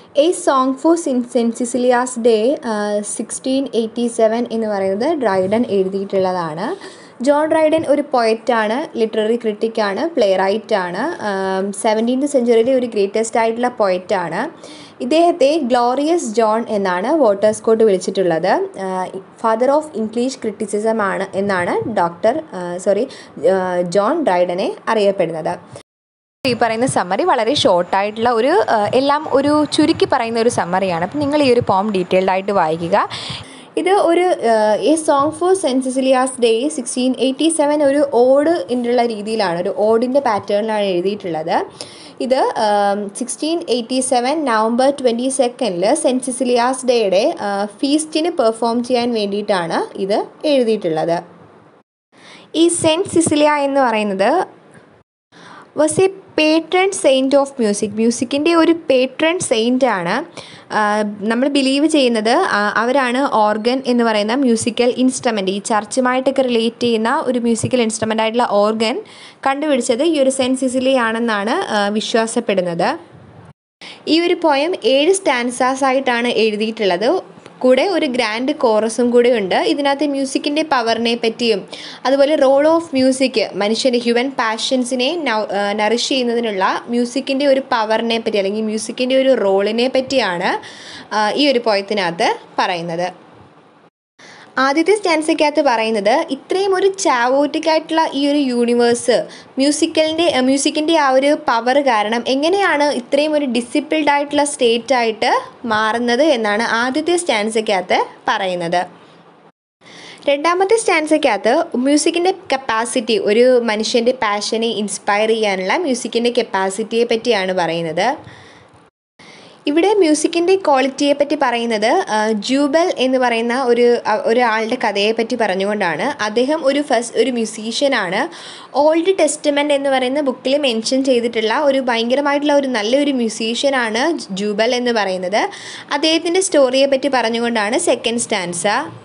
A song for sin saint Cecilia's day sixteen eighty seven എന്ന് പറയുന്നത് Dryden എഴുതിയിട്ടുള്ളതാണ് John Dryden ഒരു പോയറ്റാണ് ലിറ്റററി ക്രിട്ടിക്കാണ് പ്ലേ റൈറ്റാണ് സെവൻറ്റീൻത് സെഞ്ചുറിയിലെ ഒരു ഗ്രേറ്റസ്റ്റ് ആയിട്ടുള്ള പോയറ്റാണ് ഇദ്ദേഹത്തെ ഗ്ലോറിയസ് ജോൺ എന്നാണ് വോട്ടേഴ്സ്കോട്ട് വിളിച്ചിട്ടുള്ളത് ഫാദർ ഓഫ് ഇംഗ്ലീഷ് ക്രിറ്റിസിസം ആണ് എന്നാണ് ഡോക്ടർ സോറി ജോൺ ഡ്രൈഡനെ അറിയപ്പെടുന്നത് ഈ പറയുന്ന സമ്മറി വളരെ ഷോർട്ടായിട്ടുള്ള ഒരു എല്ലാം ഒരു ചുരുക്കി പറയുന്ന ഒരു സമ്മറിയാണ് അപ്പം നിങ്ങൾ ഈ ഒരു പോം ഡീറ്റെയിൽഡ് ആയിട്ട് വായിക്കുക ഇത് ഒരു a song for saint Cecilia's day sixteen eighty seven ഒരു ഓഡ് എന്നുള്ള രീതിയിലാണ് ഒരു ഓഡിൻ്റെ പാറ്റേണിലാണ് എഴുതിയിട്ടുള്ളത് ഇത് sixteen eighty seven November twenty സെക്കൻഡിൽ സെൻറ്റ് സിസിലിയാസ് ഡേയുടെ ഫീസ്റ്റിന് പെർഫോം ചെയ്യാൻ വേണ്ടിയിട്ടാണ് ഇത് എഴുതിയിട്ടുള്ളത് ഈ സെൻറ്റ് സിസിലിയ എന്ന് പറയുന്നത് was a patron saint of music മ്യൂസിക്കിൻ്റെ ഒരു പേട്രൺ സെയിൻ്റ് ആണ് നമ്മൾ ബിലീവ് ചെയ്യുന്നത് അവരാണ് ഓർഗൻ എന്ന് പറയുന്ന മ്യൂസിക്കൽ ഇൻസ്ട്രുമെൻ്റ് ഈ ചർച്ചുമായിട്ടൊക്കെ റിലേറ്റ് ചെയ്യുന്ന ഒരു മ്യൂസിക്കൽ ഇൻസ്ട്രുമെൻ്റ് ആയിട്ടുള്ള ഓർഗൻ കണ്ടുപിടിച്ചത് ഈ ഒരു സെൻറ്റ് സിസിലി ആണെന്നാണ് വിശ്വാസപ്പെടുന്നത് ഈ ഒരു പോയം ഏഴ് സ്റ്റാൻസാസ് ആയിട്ടാണ് എഴുതിയിട്ടുള്ളത് കൂടെ ഒരു ഗ്രാൻഡ് കോറസും കൂടെ ഉണ്ട് ഇതിനകത്ത് മ്യൂസിക്കിൻ്റെ പവറിനെ പറ്റിയും അതുപോലെ റോൾ ഓഫ് മ്യൂസിക് മനുഷ്യൻ്റെ ഹ്യൂമൻ പാഷൻസിനെ നറിഷ് ചെയ്യുന്നതിനുള്ള മ്യൂസിക്കിൻ്റെ ഒരു പവറിനെ പറ്റി അല്ലെങ്കിൽ മ്യൂസിക്കിൻ്റെ ഒരു റോളിനെ പറ്റിയാണ് ഈ ഒരു പോയത്തിനകത്ത് പറയുന്നത് ആദ്യത്തെ സ്റ്റാൻസയ്ക്കകത്ത് പറയുന്നത് ഇത്രയും ഒരു ചാവോട്ടിക് ആയിട്ടുള്ള ഈ ഒരു യൂണിവേഴ്സ് മ്യൂസിക്കലിൻ്റെ മ്യൂസിക്കിൻ്റെ ആ ഒരു പവർ കാരണം എങ്ങനെയാണ് ഇത്രയും ഒരു ഡിസിപ്ലിൻഡ് ആയിട്ടുള്ള സ്റ്റേറ്റ് ആയിട്ട് മാറുന്നത് എന്നാണ് ആദ്യത്തെ സ്റ്റാൻസയ്ക്കകത്ത് പറയുന്നത് രണ്ടാമത്തെ സ്റ്റാൻസയ്ക്കകത്ത് മ്യൂസിക്കിൻ്റെ കപ്പാസിറ്റി ഒരു മനുഷ്യൻ്റെ പാഷനെ ഇൻസ്പയർ ചെയ്യാനുള്ള മ്യൂസിക്കിൻ്റെ കപ്പാസിറ്റിയെ പറ്റിയാണ് പറയുന്നത് ഇവിടെ മ്യൂസിക്കിൻ്റെ ക്വാളിറ്റിയെ പറ്റി പറയുന്നത് ജൂബൽ എന്ന് പറയുന്ന ഒരു ഒരാളുടെ കഥയെ പറ്റി പറഞ്ഞുകൊണ്ടാണ് അദ്ദേഹം ഒരു ഫസ്റ്റ് ഒരു മ്യൂസീഷ്യനാണ് ഓൾഡ് ടെസ്റ്റ്മെൻ്റ് എന്ന് പറയുന്ന ബുക്കിൽ മെൻഷൻ ചെയ്തിട്ടുള്ള ഒരു ഭയങ്കരമായിട്ടുള്ള ഒരു നല്ലൊരു മ്യൂസീഷ്യനാണ് ജൂബൽ എന്ന് പറയുന്നത് അദ്ദേഹത്തിൻ്റെ സ്റ്റോറിയെ പറ്റി പറഞ്ഞുകൊണ്ടാണ് സെക്കൻഡ് സ്റ്റാൻസ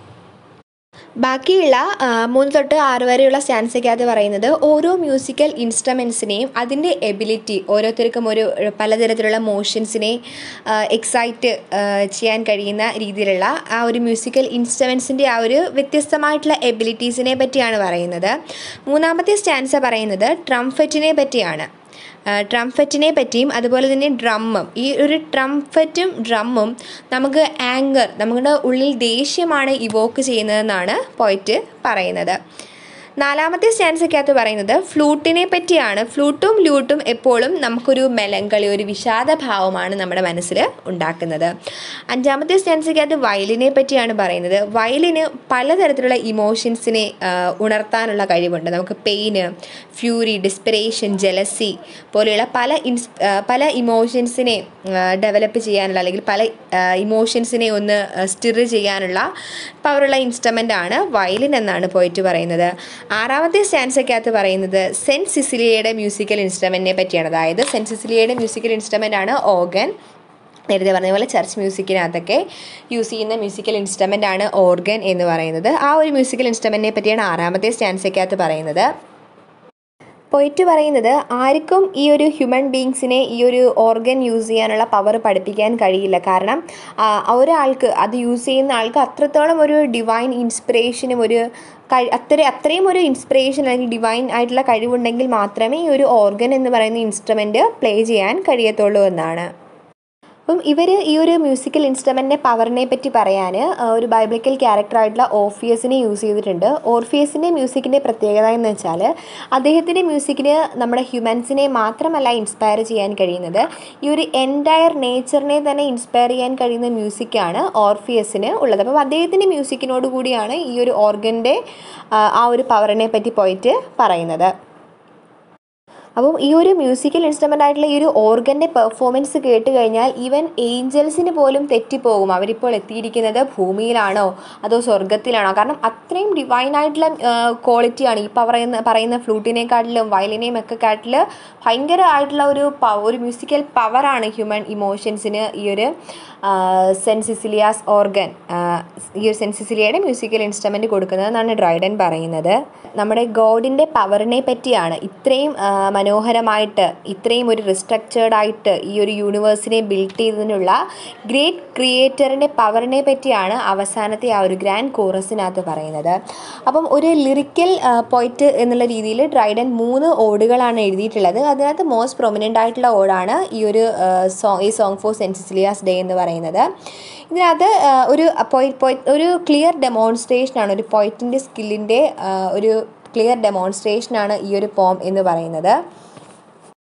ബാക്കിയുള്ള മൂന്ന് തൊട്ട് ആറ് വരെയുള്ള സ്റ്റാൻസയ്ക്കകത്ത് പറയുന്നത് ഓരോ മ്യൂസിക്കൽ ഇൻസ്ട്രുമെൻസിനെയും അതിൻ്റെ എബിലിറ്റി ഓരോരുത്തർക്കും ഒരു പലതരത്തിലുള്ള മോഷൻസിനെ എക്സൈറ്റ് ചെയ്യാൻ കഴിയുന്ന രീതിയിലുള്ള ആ ഒരു മ്യൂസിക്കൽ ഇൻസ്ട്രുമെൻസിൻ്റെ ആ ഒരു വ്യത്യസ്തമായിട്ടുള്ള എബിലിറ്റീസിനെ പറ്റിയാണ് പറയുന്നത് മൂന്നാമത്തെ സ്റ്റാൻസ പറയുന്നത് ട്രംഫറ്റിനെ പറ്റിയാണ് ട്രംഫറ്റിനെ പറ്റിയും അതുപോലെ തന്നെ ഡ്രമ്മും ഈ ഒരു ട്രംഫറ്റും ഡ്രമ്മും നമുക്ക് ആങ്കർ നമ്മുടെ ഉള്ളിൽ ദേഷ്യമാണ് ഇവോക്ക് ചെയ്യുന്നതെന്നാണ് പോയിറ്റ് പറയുന്നത് നാലാമത്തെ സ്റ്റാൻസയ്ക്കകത്ത് പറയുന്നത് ഫ്ലൂട്ടിനെ പറ്റിയാണ് ഫ്ലൂട്ടും ലൂട്ടും എപ്പോഴും നമുക്കൊരു മെലങ്കളി ഒരു വിഷാദഭാവമാണ് നമ്മുടെ മനസ്സിൽ ഉണ്ടാക്കുന്നത് അഞ്ചാമത്തെ സ്റ്റാൻസയ്ക്കകത്ത് വയലിനെ പറ്റിയാണ് പറയുന്നത് വയലിന് പലതരത്തിലുള്ള ഇമോഷൻസിനെ ഉണർത്താനുള്ള കഴിവുണ്ട് നമുക്ക് പെയിന് ഫ്യൂരി ഡിസ്പിറേഷൻ ജലസി പോലെയുള്ള പല ഇൻസ് പല ഇമോഷൻസിനെ ഡെവലപ്പ് ചെയ്യാനുള്ള അല്ലെങ്കിൽ പല ഇമോഷൻസിനെ ഒന്ന് സ്റ്റിർ ചെയ്യാനുള്ള പവറുള്ള ഇൻസ്ട്രുമെൻ്റ് ആണ് വയലിൻ എന്നാണ് പോയിട്ട് പറയുന്നത് ആറാമത്തെ സ്റ്റാൻസയ്ക്കകത്ത് പറയുന്നത് സെൻറ്റ് സിസിലിയയുടെ മ്യൂസിക്കൽ ഇൻസ്ട്രുമെൻറ്റിനെ പറ്റിയാണ് അതായത് സെൻറ്റ് സിസിലിയയുടെ മ്യൂസിക്കൽ ഇൻസ്ട്രുമെൻ്റ് ആണ് ഓർഗൻ നേരത്തെ പറഞ്ഞ പോലെ ചർച്ച് മ്യൂസിക്കിനകത്തൊക്കെ യൂസ് ചെയ്യുന്ന മ്യൂസിക്കൽ ഇൻസ്ട്രുമെൻ്റ് ആണ് ഓർഗൻ എന്ന് പറയുന്നത് ആ ഒരു മ്യൂസിക്കൽ ഇൻസ്ട്രുമെൻറ്റിനെ പറ്റിയാണ് ആറാമത്തെ സ്റ്റാൻസയ്ക്കകത്ത് പറയുന്നത് പോയിട്ട് പറയുന്നത് ആർക്കും ഈ ഒരു ഹ്യൂമൻ ബീങ്സിനെ ഈ ഒരു ഓർഗൻ യൂസ് ചെയ്യാനുള്ള പവർ പഠിപ്പിക്കാൻ കഴിയില്ല കാരണം ഒരാൾക്ക് അത് യൂസ് ചെയ്യുന്ന ആൾക്ക് അത്രത്തോളം ഒരു ഡിവൈൻ ഇൻസ്പിറേഷനും ഒരു കഴി അത്ര അത്രയും ഒരു ഇൻസ്പിറേഷൻ അല്ലെങ്കിൽ ഡിവൈൻ ആയിട്ടുള്ള കഴിവുണ്ടെങ്കിൽ മാത്രമേ ഈ ഒരു ഓർഗൻ എന്ന് പറയുന്ന ഇൻസ്ട്രുമെൻറ്റ് പ്ലേ ചെയ്യാൻ കഴിയത്തുള്ളൂ എന്നാണ് അപ്പം ഇവർ ഈ ഒരു മ്യൂസിക്കൽ ഇൻസ്ട്രുമെൻറ്റിൻ്റെ പവറിനെ പറ്റി പറയാൻ ഒരു ബൈബിളിക്കൽ ക്യാരക്ടറായിട്ടുള്ള ഓർഫിയസിനെ യൂസ് ചെയ്തിട്ടുണ്ട് ഓർഫിയസിൻ്റെ മ്യൂസിക്കിൻ്റെ പ്രത്യേകത എന്ന് വെച്ചാൽ അദ്ദേഹത്തിൻ്റെ മ്യൂസിക്കിന് നമ്മുടെ ഹ്യൂമൻസിനെ മാത്രമല്ല ഇൻസ്പയർ ചെയ്യാൻ കഴിയുന്നത് ഈ ഒരു എൻറ്റയർ നേച്ചറിനെ തന്നെ ഇൻസ്പയർ ചെയ്യാൻ കഴിയുന്ന മ്യൂസിക്കാണ് ഓർഫിയസിന് ഉള്ളത് അപ്പം അദ്ദേഹത്തിൻ്റെ മ്യൂസിക്കിനോട് കൂടിയാണ് ഈ ഒരു ഓർഗൻ്റെ ആ ഒരു പവറിനെ പറ്റി പോയിട്ട് പറയുന്നത് അപ്പം ഈ ഒരു മ്യൂസിക്കൽ ഇൻസ്ട്രുമെൻ്റ് ആയിട്ടുള്ള ഈ ഒരു ഓർഗൻ്റെ പെർഫോമൻസ് കേട്ട് കഴിഞ്ഞാൽ ഈവൻ ഏഞ്ചൽസിന് പോലും തെറ്റിപ്പോകും അവരിപ്പോൾ എത്തിയിരിക്കുന്നത് ഭൂമിയിലാണോ അതോ സ്വർഗത്തിലാണോ കാരണം അത്രയും ഡിവൈൻ ആയിട്ടുള്ള ക്വാളിറ്റിയാണ് ഈ പറയുന്ന പറയുന്ന ഫ്ലൂട്ടിനെക്കാട്ടിലും വയലിനെയും ഒക്കെ കാട്ടിൽ ഭയങ്കര ആയിട്ടുള്ള ഒരു ഒരു മ്യൂസിക്കൽ പവറാണ് ഹ്യൂമൻ ഇമോഷൻസിന് ഈ ഒരു സെൻറ്റ് സിസിലിയാസ് ഓർഗൻ ഈ ഒരു സെൻറ്റ് സിസിലിയയുടെ മ്യൂസിക്കൽ ഇൻസ്ട്രുമെൻറ്റ് കൊടുക്കുന്നതെന്നാണ് ഡ്രൈഡൻ പറയുന്നത് നമ്മുടെ ഗോഡിൻ്റെ പവറിനെ പറ്റിയാണ് ഇത്രയും മനോഹരമായിട്ട് ഇത്രയും ഒരു റിസ്ട്രക്ചേർഡ് ആയിട്ട് ഈ ഒരു യൂണിവേഴ്സിനെ ബിൽഡ് ചെയ്തതിനുള്ള ഗ്രേറ്റ് ക്രിയേറ്ററിൻ്റെ പവറിനെ പറ്റിയാണ് അവസാനത്തെ ആ ഒരു ഗ്രാൻഡ് കോറസിനകത്ത് പറയുന്നത് അപ്പം ഒരു ലിറിക്കൽ പോയിറ്റ് എന്നുള്ള രീതിയിൽ ഡ്രൈഡൻ മൂന്ന് ഓടുകളാണ് എഴുതിയിട്ടുള്ളത് അതിനകത്ത് മോസ്റ്റ് പ്രൊമിനൻ്റ് ആയിട്ടുള്ള ഓടാണ് ഈ ഒരു സോങ് ഈ song for saint Cecilia's day എന്ന് പറയുന്നത് ഇതിനകത്ത് ആ, ഒരു പോയി പോയി ഒരു ക്ലിയർ ഡെമോൺസ്ട്രേഷനാണ് ഒരു പോയിറ്റിൻ്റെ സ്കില്ലിൻ്റെ ഒരു ക്ലിയർ ഡെമോൺസ്ട്രേഷനാണ് ഈ ഒരു പോം എന്ന് പറയുന്നത്